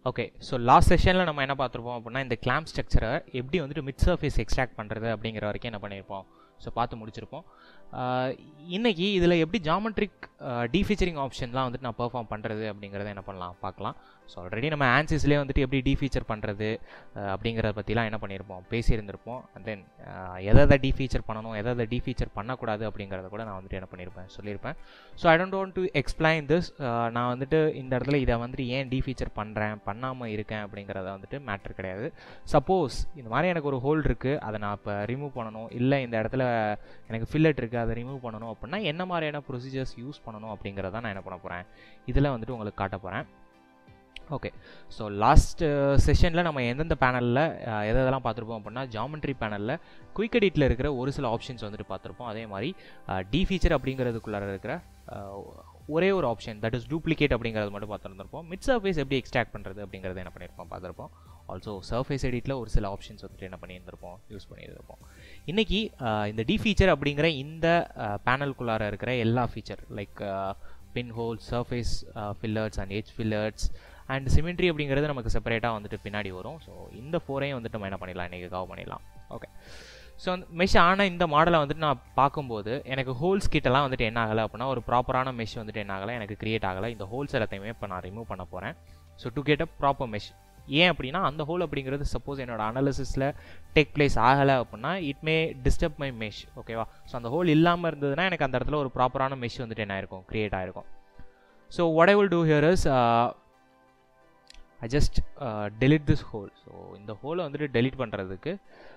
okay so last செஷனில் நம்ம என்ன பார்த்துருப்போம் அப்படின்னா இந்த கிளாம்ப் ஸ்ட்ரக்சரை எப்படி வந்துட்டு மிட் சர்ஃபேஸ் எக்ஸ்ட்ராக்ட் பண்ணுறது அப்படிங்கிற வரைக்கும் என்ன பண்ணியிருப்போம் ஸோ பார்த்து முடிச்சிருப்போம் ஆஹ் இன்னைக்கு இதில் எப்படி ஜாமெட்ரிக் டீஃபீச்சரிங் ஆப்ஷன்லாம் வந்துட்டு நான் பெர்ஃபார்ம் பண்ணுறது அப்படிங்கிறத என்ன பண்ணலாம் பார்க்கலாம் ஸோ ஆல்ரெடி நம்ம ஆன்சிஸ்லேயே வந்துட்டு எப்படி டீஃபீச்சர் பண்ணுறது அப்படிங்கிறத பற்றிலாம் என்ன பண்ணியிருப்போம் பேசியிருந்திருப்போம் அண்ட் தென் எதை எதை டீஃபீச்சர் பண்ணணும் எதை எதை டீஃபீச்சர் பண்ணக்கூடாது அப்படிங்கிறத கூட நான் வந்துட்டு என்ன பண்ணியிருப்பேன் சொல்லியிருப்பேன் so I don't want to explain this நான் வந்துட்டு இந்த இடத்துல இதை வந்துட்டு ஏன் டீஃபீச்சர் பண்ணுறேன் பண்ணாமல் இருக்கேன் அப்படிங்கிறத வந்துட்டு மேட்டர் கிடையாது சப்போஸ் இந்த மாதிரி எனக்கு ஒரு ஹோல் இருக்குது அதை நான் இப்போ ரிமூவ் பண்ணணும் இல்லை இந்த இடத்துல எனக்கு ஃபில்லட் இருக்குது அதை ரிமூவ் பண்ணணும் அப்படின்னா என்ன மாதிரியான ப்ரொசீஜர்ஸ் யூஸ் பண்ணணும் அப்படிங்கிறத நான் என்ன பண்ண போகிறேன் இதில் வந்துட்டு உங்களுக்கு காட்ட போகிறேன் ஓகே ஸோ லாஸ்ட் செஷனில் நம்ம எந்தெந்த பேனலில் எதை எதெல்லாம் பார்த்துருப்போம் அப்படின்னா ஜாமெட்ரி பேனலில் குயிக் எடிட்டில் இருக்கிற ஒரு சில ஆப்ஷன்ஸ் வந்துட்டு பார்த்துருப்போம் அதே மாதிரி டி ஃபீச்சர் அப்படிங்கிறதுக்குள்ளார இருக்கிற அஹ், ஒரே ஒரு ஆப்ஷன் தட் இஸ் டூப்ளிகேட் அப்படிங்கிறது மட்டும் பார்த்துருந்துருப்போம் மிட் சர்ஃபேஸ் எப்படி எக்ஸ்ட்ராக்ட் பண்ணுறது அப்படிங்கிறத என்ன பண்ணியிருப்போம் பார்த்துருப்போம் ஆல்சோ சர்ஃபேஸ் எடிட்டில் ஒரு சில ஆப்ஷன்ஸ் வந்துட்டு என்ன பண்ணியிருந்திருப்போம் யூஸ் பண்ணியிருந்திருப்போம் இன்றைக்கி இந்த டி ஃபீச்சர் அப்படிங்கிற இந்த பேனலுக்குள்ளார இருக்கிற எல்லா feature like pin hole surface fillers and edge fillers and symmetry அப்படிங்கிறது நமக்கு செப்பரேட்டாக வந்துட்டு பின்னாடி வரும் ஸோ இந்த ஃபோரையும் வந்துட்டு நம்ம என்ன பண்ணிடலாம் இன்றைக்கி கவர் பண்ணிடலாம் ஓகே ஸோ அந்த மெஷ் ஆன இந்த மாடலை வந்துட்டு நான் பார்க்கும்போது எனக்கு ஹோல்ஸ் கிட்டலாம் வந்துட்டு என்ன ஆகலை அப்படின்னா ஒரு ப்ராப்பரான மெஷ் வந்துட்டு என்ன ஆகலை எனக்கு கிரியேட் ஆகலை இந்த ஹோல்ஸ் எல்லாத்தையுமே இப்போ நான் ரிமூவ் பண்ண போகிறேன் so to get a proper mesh ஏன் அப்படின்னா அந்த ஹோல் அப்படிங்கிறது சப்போஸ் என்னோட அனாலிசிஸில் டேக் பிளேஸ் ஆகலை அப்படின்னா it may disturb my mesh ஓகேவா ஸோ அந்த ஹோல் இல்லாமல் இருந்ததுன்னா எனக்கு அந்த இடத்துல ஒரு ப்ராப்பரான மெஷ் வந்துட்டு என்ன ஆயிருக்கும் கிரியேட் ஆயிருக்கும் so what I will do here is uh, I just uh, delete this hole so இந்த ஹோலை வந்துட்டு delete பண்ணுறதுக்கு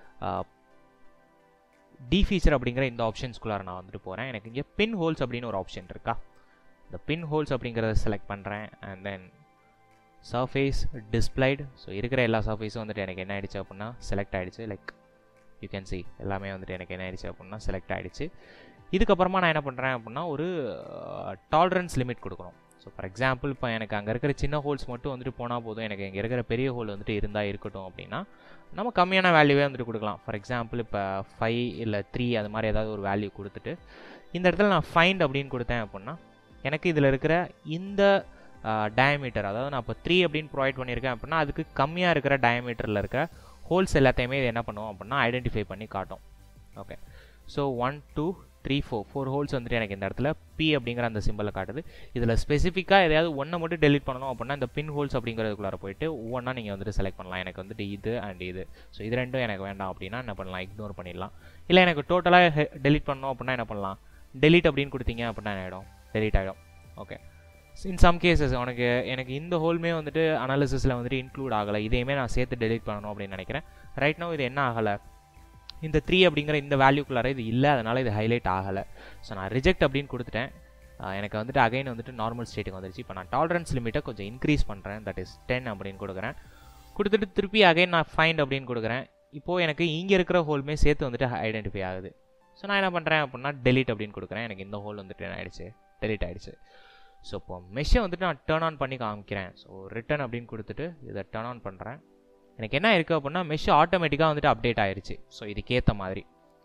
டி ஃபீச்சர் அப்படிங்கிற இந்த ஆப்ஷன்ஸ்குள்ளார நான் வந்துட்டு போகிறேன் எனக்கு இங்கே பின் ஹோல்ஸ் அப்படின்னு ஒரு ஆப்ஷன் இருக்கா இந்த பின் ஹோல்ஸ் அப்படிங்கிறத செலக்ட் பண்ணுறேன் and then surface displayed so இருக்கிற எல்லா சர்ஃபேஸும் வந்துட்டு எனக்கு என்ன ஆயிடுச்சு அப்படின்னா செலக்ட் ஆயிடுச்சு லைக் யூ கேன் see எல்லாமே வந்துட்டு எனக்கு என்ன ஆயிடுச்சு அப்படின்னா செலக்ட் ஆயிடுச்சு இதுக்கப்புறமா நான் என்ன பண்ணுறேன் அப்படின்னா ஒரு டாலரன்ஸ் லிமிட் கொடுக்கணும் ஸோ ஃபார் எக்ஸாம்பிள் இப்போ எனக்கு அங்கே இருக்கிற சின்ன ஹோல்ஸ் மட்டும் வந்துட்டு போனால் போதும் எனக்கு இங்கே இருக்கிற பெரிய ஹோல் வந்துட்டு இருந்தால் இருக்கட்டும் அப்படின்னா நம்ம கம்மியான வேல்யூவே வந்துட்டு கொடுக்கலாம் ஃபார் எக்ஸாம்பிள் இப்போ ஃபைவ் இல்லை த்ரீ அது மாதிரி ஏதாவது ஒரு வேல்யூ கொடுத்துட்டு இந்த இடத்துல நான் ஃபைண்ட் அப்படின்னு கொடுத்தேன் அப்படின்னா எனக்கு இதில் இருக்கிற இந்த டயமீட்டர் அதாவது நான் இப்போ த்ரீ அப்படின்னு ப்ரொவைட் பண்ணியிருக்கேன் அப்படின்னா அதுக்கு கம்மியாக இருக்கிற டயமீட்டரில் இருக்கிற ஹோல்ஸ் எல்லாத்தையுமே இது என்ன பண்ணுவோம் அப்படின்னா ஐடென்டிஃபை பண்ணி காட்டும் okay so one two three four four holes வந்துட்டு எனக்கு இந்த இடத்துல பி அப்படிங்கிற அந்த சிம்பிளை காட்டுது இதில் ஸ்பெசிஃபிக்காக எதையாவது ஒன்றை மட்டும் டெலிட் பண்ணணும் அப்படின்னா இந்த பின் ஹோல்ஸ் அப்படிங்கிறதுக்குள்ளார போயிட்டு ஒவ்வொன்றா நீங்கள் வந்துட்டு செலக்ட் பண்ணலாம் எனக்கு வந்துட்டு இது அண்ட் இது ஸோ இது ரெண்டும் எனக்கு வேண்டாம் அப்படின்னா என்ன பண்ணலாம் இக்னோர் பண்ணிடலாம் இல்லை எனக்கு டோட்டலாக டெலிட் பண்ணணும் அப்படின்னா என்ன பண்ணலாம் டெலிட் அப்படின்னு கொடுத்தீங்க அப்படின்னா என்ன ஆகிடும் டெலிட் ஆகிடும் ஓகே இன் சம் கேசஸ் உனக்கு எனக்கு இந்த ஹோல்மே வந்துட்டு அனாலிசிஸில் வந்துட்டு இன்க்ளூட் ஆகலை இதையுமே நான் சேர்த்து டெலிட் பண்ணணும் அப்படின்னு நினைக்கிறேன் ரைட் நோ இது என்ன ஆகலை இந்த த்ரீ அப்படிங்கிற இந்த வேல்யூக்குள்ளார இது இல்லை அதனால் இது ஹைலைட் ஆகலை ஸோ நான் ரிஜெக்ட் அப்படின்னு கொடுத்துட்டேன் ஆஹ் எனக்கு வந்துட்டு அகைன் வந்துட்டு நார்மல் ஸ்டேட்டுக்கு வந்துருச்சு இப்போ நான் டாலரன்ஸ் லிமிட்டை கொஞ்சம் இன்க்ரீஸ் பண்ணுறேன் தட் இஸ் டென் அப்படின்னு கொடுக்குறேன் கொடுத்துட்டு திருப்பி அகைன் நான் ஃபைண்ட் அப்படின்னு கொடுக்குறேன் இப்போது எனக்கு இங்கே இருக்கிற ஹோல்மே சேர்த்து வந்துட்டு ஐடென்டிஃபை ஆகுது ஸோ நான் என்ன பண்ணுறேன் அப்படின்னா டெலிட் அப்படின்னு கொடுக்குறேன் எனக்கு இந்த ஹோல் வந்துட்டு என்ன ஆயிடுச்சு டெலிட் ஆயிடுச்சு ஸோ இப்போ மெஷ்ஷை வந்துட்டு நான் டேர்ன் ஆன் பண்ணி காமிக்கிறேன் ஸோ ரிட்டன் அப்படின்னு கொடுத்துட்டு இதை டேர்ன் ஆன் பண்ணுறேன் எனக்கு என்ன இருக்குது அப்படின்னா மெஷ் ஆட்டோமேட்டிக்காக வந்துட்டு அப்டேட் ஆயிருச்சு ஸோ இதுக்கேற்ற மாதிரி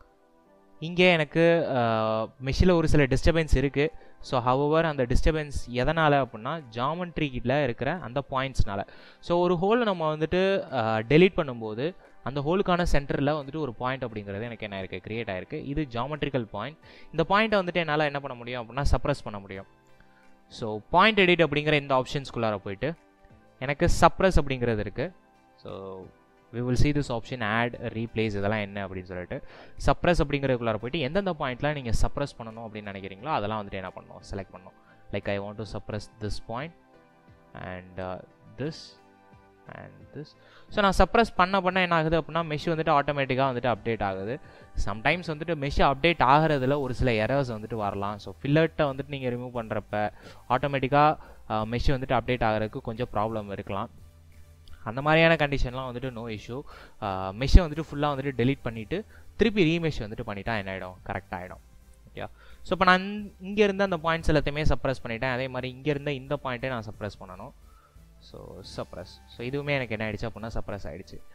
இங்கே எனக்கு மெஷில் ஒரு சில டிஸ்டர்பன்ஸ் இருக்குது ஸோ ஹவவர் அந்த டிஸ்டர்பன்ஸ் எதனால் அப்படின்னா ஜாமெட்ரிக்கில் இருக்கிற அந்த பாயிண்ட்ஸ்னால ஸோ ஒரு ஹோல் நம்ம வந்துட்டு டெலீட் பண்ணும்போது அந்த ஹோலுக்கான சென்டரில் வந்துட்டு ஒரு பாயிண்ட் அப்படிங்கிறது எனக்கு என்ன இருக்குது கிரியேட் ஆயிருக்கு இது ஜாமெட்ரிக்கல் பாயிண்ட் இந்த பாயிண்ட்டை வந்துட்டு என்னால் என்ன பண்ண முடியும் அப்படின்னா சப்ரஸ் பண்ண முடியும் ஸோ பாயிண்ட் எடிட் அப்படிங்கிற இந்த ஆப்ஷன்ஸ்குள்ளார போயிட்டு எனக்கு சப்ரஸ் அப்படிங்கிறது இருக்குது so we will see this option add replace இதெல்லாம் என்ன அப்படின்னு சொல்லிட்டு சப்ரஸ் அப்படிங்கிறதுக்குள்ளார போயிட்டு எந்தெந்த பாயிண்ட்லாம் நீங்கள் சப்ரஸ் பண்ணணும் அப்படின்னு நினைக்கிறீங்களோ அதெல்லாம் வந்துட்டு என்ன பண்ணணும் செலக்ட் பண்ணணும் like I want to suppress this point and this and this so நான் சப்ரஸ் பண்ண பண்ண என்ன ஆகுது அப்படின்னா மெஷ் வந்துட்டு ஆட்டோமேட்டிக்காக வந்துட்டு அப்டேட் ஆகுது சம்டைம்ஸ் வந்துட்டு மெஷ் அப்டேட் ஆகிறதுல ஒரு சில எரர்ஸ் வந்துட்டு வரலாம் ஸோ ஃபில்லர்ட்டை வந்துட்டு நீங்கள் ரிமூவ் பண்ணுறப்ப ஆட்டோமேட்டிக்காக மெஷ் வந்துட்டு அப்டேட் ஆகிறதுக்கு கொஞ்சம் ப்ராப்ளம் இருக்கலாம் அந்த மாதிரியான கண்டிஷன்லாம் வந்துட்டு நோ இஷ்யூ மெஷ்ஷை வந்துட்டு ஃபுல்லாக வந்துட்டு டெலீட் பண்ணிவிட்டு திருப்பி ரீமெஷ் வந்துட்டு பண்ணிட்டா என்ன ஆகிடும் கரெக்ட் ஆகிடும் ஓகே ஸோ இப்போ நான் இங்கே இருந்த அந்த பாயிண்ட்ஸ் எல்லாத்தையுமே சப்ரஸ் பண்ணிட்டேன் அதே மாதிரி இங்கே இருந்த இந்த பாயிண்ட்டை நான் சப்ரஸ் பண்ணணும் ஸோ சப்ரஸ் ஸோ இதுவுமே எனக்கு என்ன ஆயிடுச்சு அப்படின்னா சப்ரஸ் ஆயிடுச்சு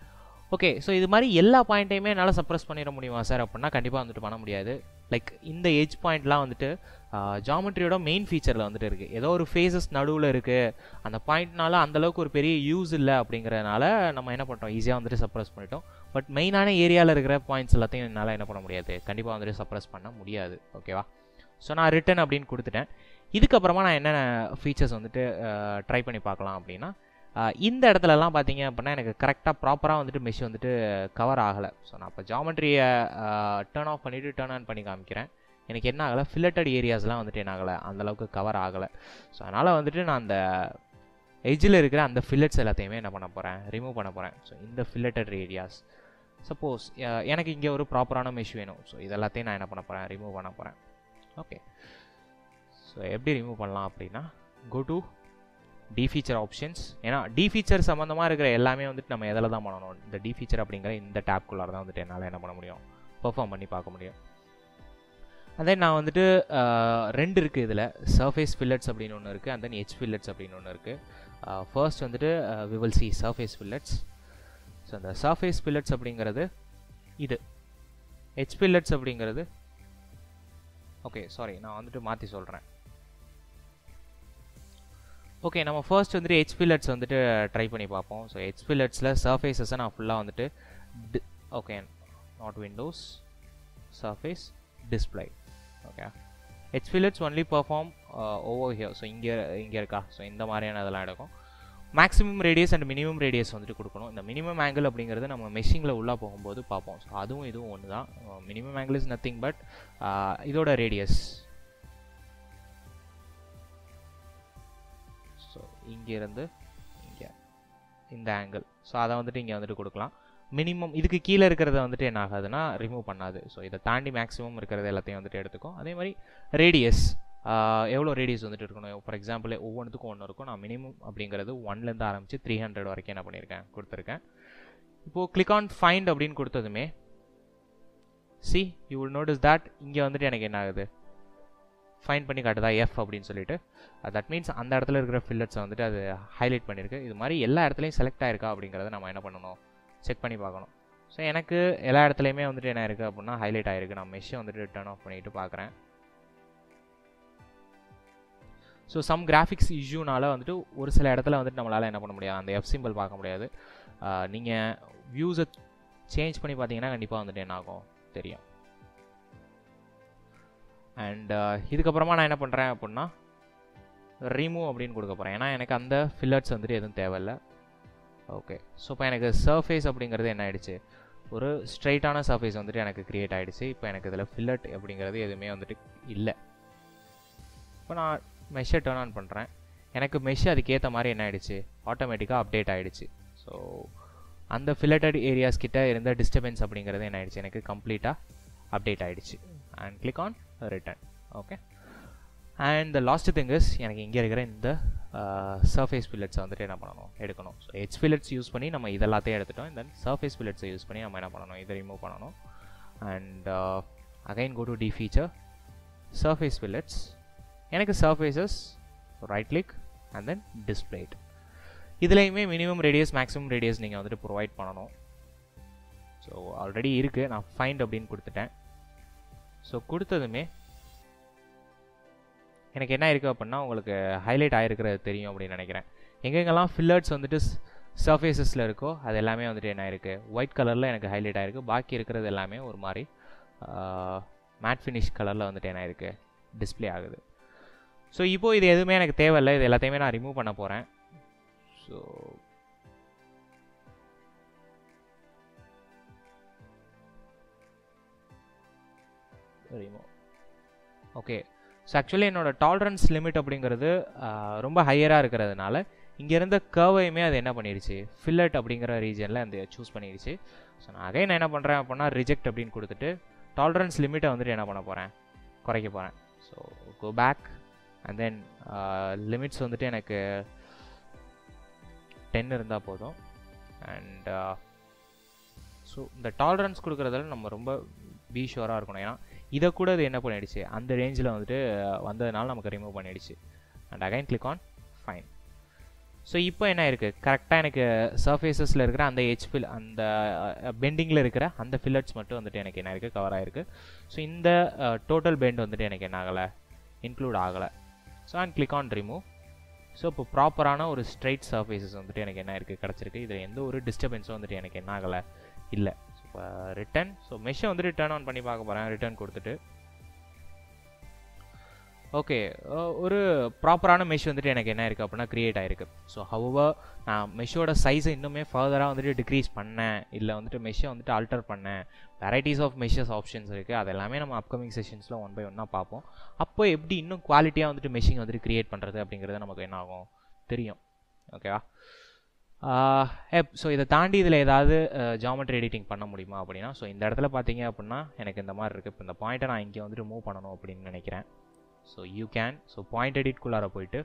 ஓகே ஸோ இது மாதிரி எல்லா பாயிண்ட்டையுமே என்னால் சப்ரஸ் பண்ணிட முடியுமா சார் அப்படின்னா கண்டிப்பாக வந்துட்டு பண்ண முடியாது லைக் இந்த எஜ் பாயிண்ட்லாம் வந்துட்டு ஜாமெட்ரியோட மெயின் ஃபீச்சரில் வந்துட்டு இருக்குது ஏதோ ஒரு ஃபேஸஸ் நடுவில் இருக்குது அந்த பாயிண்ட்னால அந்தளவுக்கு ஒரு பெரிய யூஸ் இல்லை அப்படிங்கிறதுனால நம்ம என்ன பண்ணுறோம் ஈஸியாக வந்துட்டு சப்ரஸ் பண்ணிட்டோம் பட் மெயினான ஏரியாவில் இருக்கிற பாயிண்ட்ஸ் எல்லாத்தையும் என்னால் என்ன பண்ண முடியாது கண்டிப்பாக வந்துட்டு சப்ரஸ் பண்ண முடியாது ஓகேவா ஸோ நான் ரிட்டன் அப்படின்னு கொடுத்துட்டேன் இதுக்கப்புறமா நான் என்னென்ன ஃபீச்சர்ஸ் வந்துட்டு ட்ரை பண்ணி பார்க்கலாம் அப்படின்னா இந்த இடத்துலலாம் பார்த்தீங்க அப்படின்னா எனக்கு கரெக்டாக ப்ராப்பராக வந்துட்டு மெஷ் வந்துட்டு கவர் ஆகலை ஸோ நான் இப்போ ஜாமெட்ரியை டேர்ன் ஆஃப் பண்ணிவிட்டு டேர்ன் ஆன் பண்ணி காமிக்கிறேன் எனக்கு என்ன ஆகலை ஃபில்லட்டட் ஏரியாஸ்லாம் வந்துட்டு என்ன ஆகலை அந்தளவுக்கு கவர் ஆகலை ஸோ அதனால் வந்துட்டு நான் அந்த எஜ்ஜில் இருக்கிற அந்த ஃபில்லட்ஸ் எல்லாத்தையுமே என்ன பண்ண போகிறேன் ரிமூவ் பண்ண போகிறேன் ஸோ இந்த ஃபில்லட்டட் ஏரியாஸ் சப்போஸ் எனக்கு இங்கே ஒரு ப்ராப்பரான மெஷ் வேணும் ஸோ இதெல்லாத்தையும் நான் என்ன பண்ண போகிறேன் ரிமூவ் பண்ண போகிறேன் ஓகே ஸோ எப்படி ரிமூவ் பண்ணலாம் அப்படின்னா go to the feature options ஏன்னா டி ஃபீச்சர் சம்மந்தமாக இருக்கிற எல்லாமே வந்துட்டு நம்ம எதில் தான் பண்ணணும் இந்த டி ஃபீச்சர் அப்படிங்கிற இந்த டேப்குள்ளார தான் வந்துட்டு என்னால் என்ன பண்ண முடியும் பெர்ஃபார்ம் பண்ணி பார்க்க முடியும் அதே நான் வந்துட்டு ரெண்டு இருக்குது இதில் சர்ஃபேஸ் ஃபில்லட்ஸ் அப்படின்னு ஒன்று இருக்குது அண்ட் தென் ஹெச் ஃபில்லட்ஸ் அப்படின்னு ஒன்று இருக்குது ஃபர்ஸ்ட் வந்துட்டு we will see surface fillets so அந்த சர்ஃபேஸ் ஃபில்லட்ஸ் அப்படிங்கிறது இது ஹெச் ஃபில்லட்ஸ் அப்படிங்கிறது ஓகே சாரி நான் வந்துட்டு மாற்றி சொல்கிறேன் ஓகே நம்ம ஃபர்ஸ்ட் வந்துட்டு ஹெச் ஃபில்லட்ஸ் வந்துட்டு ட்ரை பண்ணி பார்ப்போம் ஸோ ஹெச் ஃபில்லட்ஸில் சர்ஃபேஸஸை நான் ஃபுல்லாக வந்துட்டு okay not windows surface display okay H fillets only perform over here so இங்கே இங்கே இருக்கா ஸோ இந்த மாதிரியான இதெல்லாம் எடுக்கும் maximum radius and minimum radius வந்துட்டு கொடுக்கணும் இந்த மினிமம் ஆங்கிள் அப்படிங்கிறது நம்ம மெஷிங்கில் உள்ளே போகும்போது பார்ப்போம் ஸோ அதுவும் இதுவும் ஒன்று தான் minimum angle is nothing but இதோட ரேடியஸ் ஸோ இங்கேருந்து இங்கே இந்த ஆங்கிள் ஸோ அதை வந்துட்டு இங்கே வந்துட்டு கொடுக்கலாம் மினிமம் இதுக்கு கீழே இருக்கிறத வந்துட்டு என்ன ஆகாதுன்னா ரிமூவ் பண்ணாது ஸோ இதை தாண்டி மேக்ஸிமம் இருக்கிறது எல்லாத்தையும் வந்துட்டு எடுத்துக்கும் அதே மாதிரி ரேடியஸ் எவ்வளோ ரேடியஸ் வந்துட்டு இருக்கணும் ஃபார் எக்ஸாம்பிள் ஒவ்வொன்றுத்துக்கும் ஒன்று இருக்கும் நான் மினிமம் அப்படிங்கிறது ஒன்லேருந்து ஆரம்பித்து த்ரீ ஹண்ட்ரட் வரைக்கும் என்ன பண்ணியிருக்கேன் கொடுத்துருக்கேன் இப்போது கிளிக் ஆன் ஃபைண்ட் அப்படின்னு கொடுத்ததுமே see you will notice that இங்கே வந்துட்டு எனக்கு என்ன ஆகுது ஃபைன் பண்ணி காட்டுதா எஃப் அப்படின்னு சொல்லிட்டு தட் மீன்ஸ் அந்த இடத்துல இருக்கிற ஃபில்லட்ஸை வந்துட்டு அது ஹைலைட் பண்ணியிருக்கு இது மாதிரி எல்லா இடத்துலையும் செலக்ட் ஆயிருக்கா அப்படிங்கிறத நம்ம என்ன பண்ணணும் செக் பண்ணி பார்க்கணும் ஸோ எனக்கு எல்லா இடத்துலையுமே வந்துட்டு என்ன இருக்குது அப்படின்னா ஹைலைட் ஆகிருக்கு நான் மெஷ்ஷை வந்துட்டு டர்ன் ஆஃப் பண்ணிட்டு பார்க்குறேன் ஸோ சம் கிராஃபிக்ஸ் இஷ்யூனால வந்துட்டு ஒரு சில இடத்துல வந்துட்டு நம்மளால் என்ன பண்ண முடியாது அந்த எஃப் சிம்பிள் பார்க்க முடியாது நீங்கள் வியூஸை சேஞ்ச் பண்ணி பார்த்தீங்கன்னா கண்டிப்பாக வந்துட்டு என்ன ஆகும் தெரியும் அண்ட் இதுக்கப்புறமா நான் என்ன பண்ணுறேன் அப்படின்னா ரிமூவ் அப்படின்னு கொடுக்க போகிறேன் ஏன்னா எனக்கு அந்த ஃபில்லர்ஸ் வந்துட்டு எதுவும் தேவையில்லை ஓகே ஸோ இப்போ எனக்கு சர்ஃபேஸ் அப்படிங்கிறது என்ன ஆயிடுச்சு ஒரு ஸ்ட்ரைட்டான சர்ஃபேஸ் வந்துட்டு எனக்கு க்ரியேட் ஆகிடுச்சு இப்போ எனக்கு இதில் ஃபில்லட் அப்படிங்கிறது எதுவுமே வந்துட்டு இல்லை இப்போ நான் மெஷ்ஷை டேர்ன் ஆன் பண்ணுறேன் எனக்கு மெஷ் அதுக்கேற்ற மாதிரி என்ன ஆகிடுச்சு ஆட்டோமேட்டிக்காக அப்டேட் ஆகிடுச்சு ஸோ அந்த ஃபில்லட்டட் ஏரியாஸ் கிட்ட இருந்த டிஸ்டர்பன்ஸ் அப்படிங்கிறது என்ன ஆயிடுச்சு எனக்கு கம்ப்ளீட்டாக அப்டேட் ஆகிடுச்சு and click on return okay and the last thing is எனக்கு இங்கே இருக்கிற இந்த சர்ஃபேஸ் ஃபில்லட்ஸை வந்துட்டு என்ன பண்ணணும் எடுக்கணும் ஸோ ஹெச் ஃபில்லட்ஸ் யூஸ் பண்ணி நம்ம இதெல்லாத்தையும் எடுத்துட்டோம் தென் சர்ஃபேஸ் ஃபில்லட்ஸை யூஸ் பண்ணி நம்ம என்ன பண்ணணும் இதை ரிமூவ் பண்ணணும் and again go to the feature surface fillets எனக்கு surfaces right click and then displayed இதுலேயுமே மினிமம் ரேடியஸ் மேக்ஸிமம் ரேடியஸ் நீங்கள் வந்துட்டு ப்ரொவைட் பண்ணணும் ஸோ ஆல்ரெடி இருக்குது நான் ஃபைண்ட் அப்படின்னு கொடுத்துட்டேன் ஸோ கொடுத்ததுமே எனக்கு என்ன இருக்குது அப்படின்னா உங்களுக்கு ஹைலைட் ஆகிருக்கிறது தெரியும் அப்படின்னு நினைக்கிறேன் எங்கெங்கெல்லாம் ஃபில்லர்ஸ் வந்துட்டு சர்ஃபேஸஸில் இருக்கோ அது எல்லாமே வந்துட்டு என்ன இருக்குது ஒயிட் கலரில் எனக்கு ஹைலைட் ஆகிருக்கு பாக்கி இருக்கிறது எல்லாமே ஒரு மாதிரி மேட் ஃபினிஷ் கலரில் வந்துட்டு என்ன இருக்குது டிஸ்பிளே ஆகுது ஸோ இப்போது இது எதுவுமே எனக்கு தேவையில்லை இது எல்லாத்தையுமே நான் ரிமூவ் பண்ண போகிறேன் so remove okay so actually என்னோடய டாலரன்ஸ் லிமிட் அப்படிங்கிறது ரொம்ப ஹையராக இருக்கிறதுனால இங்கே இருந்த கர்வையுமே அது என்ன பண்ணிடுச்சு ஃபில்லட் அப்படிங்கிற ரீஜனில் அந்த சூஸ் பண்ணிடுச்சு ஸோ நான் அகைன் என்ன பண்ணுறேன் அப்படின்னா ரிஜெக்ட் அப்படின்னு கொடுத்துட்டு டாலரன்ஸ் லிமிட்டை வந்துட்டு என்ன பண்ண போகிறேன் குறைக்க போகிறேன் so go back and then limits வந்துட்டு எனக்கு டென் இருந்தால் போதும் அண்ட் ஸோ இந்த டாலரன்ஸ் கொடுக்குறதுல நம்ம ரொம்ப பி ஷுவராக இருக்கணும் ஏன்னா இதை கூட இது என்ன பண்ணிடுச்சு அந்த ரேஞ்சில் வந்துட்டு வந்ததுனால நமக்கு ரிமூவ் பண்ணிடுச்சு and again click on find so இப்போ என்ன இருக்குது கரெக்டாக எனக்கு சர்ஃபேசஸில் இருக்கிற அந்த ஹெச் ஃபில் அந்த பெண்டிங்கில் இருக்கிற அந்த ஃபில்லட்ஸ் மட்டும் வந்துட்டு எனக்கு என்ன இருக்குது கவர் ஆகிருக்கு ஸோ இந்த டோட்டல் பெண்ட் வந்துட்டு எனக்கு என்ன ஆகலை இன்க்ளூட் ஆகலை so and click on remove so இப்போ ப்ராப்பரான ஒரு ஸ்ட்ரைட் சர்ஃபேசஸ் வந்துட்டு எனக்கு என்ன இருக்குது கிடச்சிருக்கு இதில் எந்த ஒரு டிஸ்டர்பன்ஸும் வந்துட்டு எனக்கு என்ன ஆகலை இல்லை ஸோ இப்போ ரிட்டன் ஸோ மெஷ்ஷை வந்துட்டு டர்ன் ஆன் பண்ணி பார்க்க போகிறேன் ரிட்டர்ன் கொடுத்துட்டு ஓகே ஒரு ப்ராப்பரான மெஷ் வந்துட்டு எனக்கு என்ன இருக்குது அப்படின்னா க்ரியேட் ஆகிருக்கு ஸோ ஹவவர் நான் மெஷ்ஷோட சைஸை இன்னுமே ஃபர்தராக வந்துட்டு டிக்ரீஸ் பண்ணேன் இல்லை வந்துட்டு மெஷ்ஷை வந்துட்டு ஆல்டர் பண்ணேன் வெரைட்டிஸ் ஆஃப் மெஷஸ் ஆப்ஷன்ஸ் இருக்குது அது எல்லாமே நம்ம அப்கமிங் செஷன்ஸில் ஒன் பை ஒன்னாக பார்ப்போம் அப்போ எப்படி இன்னும் குவாலிட்டியாக வந்துட்டு மெஷிங் வந்துட்டு க்ரியேட் பண்ணுறது அப்படிங்கிறது நமக்கு என்ன ஆகும் தெரியும் ஓகேவா எப் ஸோ இதை தாண்டி இதில் ஏதாவது ஜாமெட்ரி எடிட்டிங் பண்ண முடியுமா அப்படின்னா ஸோ இந்த இடத்துல பார்த்தீங்க அப்படின்னா எனக்கு இந்த மாதிரி இருக்குது இப்போ இந்த பாயிண்ட்டை நான் இங்கே வந்துட்டு மூவ் பண்ணணும் அப்படின்னு நினைக்கிறேன் so you can so point எடிட்குள்ளார போயிட்டு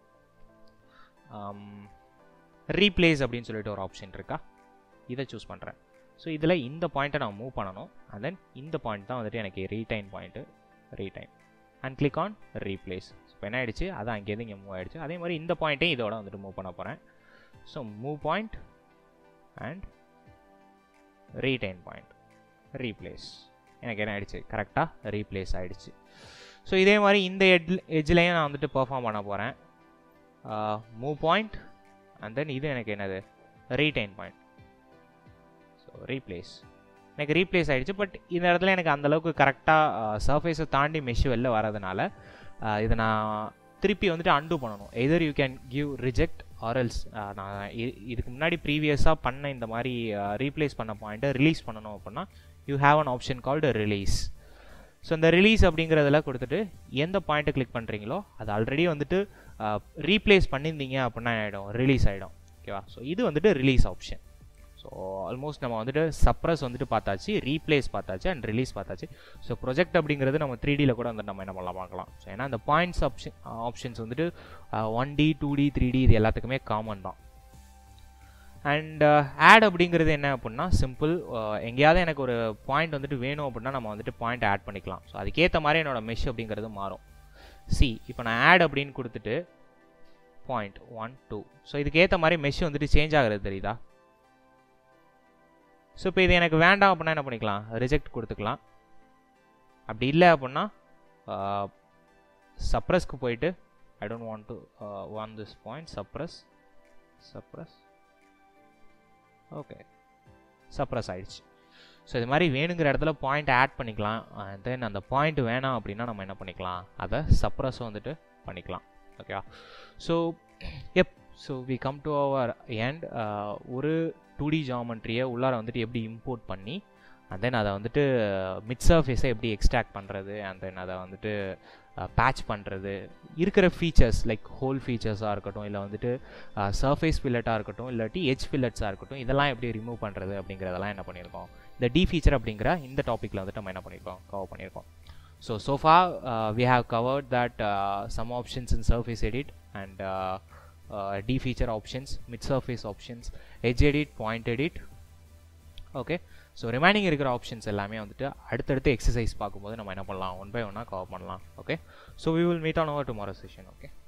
ரீப்ளேஸ் அப்படின்னு சொல்லிட்டு ஒரு ஆப்ஷன் இருக்கா இதை சூஸ் பண்ணுறேன் ஸோ இதில் இந்த பாயிண்ட்டை நான் மூவ் பண்ணணும் அண்ட் தென் இந்த பாயிண்ட் தான் வந்துட்டு எனக்கு retain point retain and click on replace இப்போ என்ன ஆயிடுச்சு அது அங்கேருந்து இங்கே மூவ் ஆயிடுச்சு அதே மாதிரி இந்த பாயிண்ட்டையும் இதோட வந்துட்டு மூவ் பண்ண போகிறேன் so move point and retain point replace எனக்கு என்ன ஆயிடுச்சு கரெக்டாக ரீப்ளேஸ் ஆயிடுச்சு ஸோ இதே மாதிரி இந்த எட் எட்ஜ்லேயும் நான் வந்துட்டு பெர்ஃபார்ம் பண்ண போகிறேன் மூவ் பாயிண்ட் அண்ட் தென் இது எனக்கு என்னது ரீடைன் பாயிண்ட் ஸோ ரீப்ளேஸ் எனக்கு ரீப்ளேஸ் ஆகிடுச்சு பட் இந்த இடத்துல எனக்கு அந்தளவுக்கு கரெக்டாக சர்ஃபேஸை தாண்டி மெஷ் வெளில வரதுனால இதை நான் திருப்பி வந்துட்டு அன்டூ பண்ணணும் either you can give reject or else நான் இதுக்கு முன்னாடி ப்ரீவியஸாக பண்ண இந்த மாதிரி ரீப்ளேஸ் பண்ண பாயிண்ட்டை ரிலீஸ் பண்ணணும் அப்படின்னா you have an option called release so இந்த ரிலீஸ் அப்படிங்கிறதுல கொடுத்துட்டு எந்த பாயிண்ட்டை கிளிக் பண்ணுறீங்களோ அது ஆல்ரெடி வந்துட்டு ரீப்ளேஸ் பண்ணியிருந்தீங்க அப்படின்னா ஆகிடும் ரிலீஸ் ஆகிடும் ஓகேவா ஸோ இது வந்துட்டு ரிலீஸ் ஆப்ஷன் ஸோ ஆல்மோஸ்ட் நம்ம வந்துட்டு சப்ரஸ் வந்துட்டு பார்த்தாச்சு ரீப்ளேஸ் பார்த்தாச்சு அண்ட் ரிலீஸ் பார்த்தாச்சு ஸோ ப்ரொஜெக்ட் அப்படிங்கிறது நம்ம த்ரீ டியில் கூட வந்துட்டு நம்ம என்ன பண்ணலாம் பார்க்கலாம் ஸோ ஏன்னா அந்த பாயிண்ட்ஸ் ஆப்ஷன் ஆப்ஷன்ஸ் வந்துட்டு one D two D three D இது எல்லாத்துக்குமே காமன் தான் அண்ட் ஆட் அப்படிங்கிறது என்ன அப்படின்னா சிம்பிள் எங்கேயாவது எனக்கு ஒரு பாயிண்ட் வந்துட்டு வேணும் அப்படின்னா நம்ம வந்துட்டு பாயிண்ட் ஆட் பண்ணிக்கலாம் ஸோ அதுக்கேற்ற மாதிரி என்னோட மெஷ் அப்படிங்கிறது மாறும் சி இப்போ நான் ஆட் அப்படின்னு கொடுத்துட்டு பாயிண்ட் ஒன் டூ ஸோ இதுக்கேற்ற மாதிரி மெஷ் வந்துட்டு சேஞ்ச் ஆகிறது தெரியுதா ஸோ இப்போ இது எனக்கு வேண்டாம் அப்படின்னா என்ன பண்ணிக்கலாம் ரிஜெக்ட் கொடுத்துக்கலாம் அப்படி இல்லை அப்படின்னா சப்ரஸ்க்கு போயிட்டு I don't want to want this point suppress suppress okay suppress ஆயிடுச்சு ஸோ இது மாதிரி வேணுங்கிற இடத்துல பாயிண்ட் ஆட் பண்ணிக்கலாம் தென் அந்த பாயிண்ட் வேணாம் அப்படின்னா நம்ம என்ன பண்ணிக்கலாம் அதை சப்ரஸும் வந்துட்டு பண்ணிக்கலாம் ஓகேவா so if so we come to our end ஒரு டூ டி ஜாமெண்ட்ரியை உள்ளார வந்துட்டு எப்படி இம்போர்ட் பண்ணி அண்ட் தென் அதை வந்துட்டு மிட் சர்ஃபேஸை எப்படி எக்ஸ்ட்ராக்ட் பண்ணுறது அண்ட் தென் அதை வந்துட்டு பேட்ச் பண்ணுறது இருக்கிற ஃபீச்சர்ஸ் லைக் ஹோல் ஃபீச்சர்ஸாக இருக்கட்டும் இல்லை வந்துட்டு சர்ஃபேஸ் ஃபில்லட்டாக இருக்கட்டும் இல்லாட்டி எஜ் ஃபில்லட்ஸாக இருக்கட்டும் இதெல்லாம் எப்படி ரிமூவ் பண்ணுறது அப்படிங்கிறதெல்லாம் என்ன பண்ணியிருக்கோம் இந்த டி ஃபீச்சர் அப்படிங்கிற இந்த டாப்பிக்கில் வந்துட்டு நம்ம என்ன பண்ணியிருக்கோம் கவர் பண்ணியிருக்கோம் so so far we have covered that some options in surface edit and the feature options mid surface options edge edit point edit okay so remaining இருக்கிற ஆப்ஷன்ஸ் எல்லாமே வந்துட்டு அடுத்தடுத்து எக்ஸசைஸ் பார்க்கும்போது நம்ம என்ன பண்ணலாம் ஒன் பை ஒன்னாக கவர் பண்ணலாம் okay so we will meet on over tomorrow session okay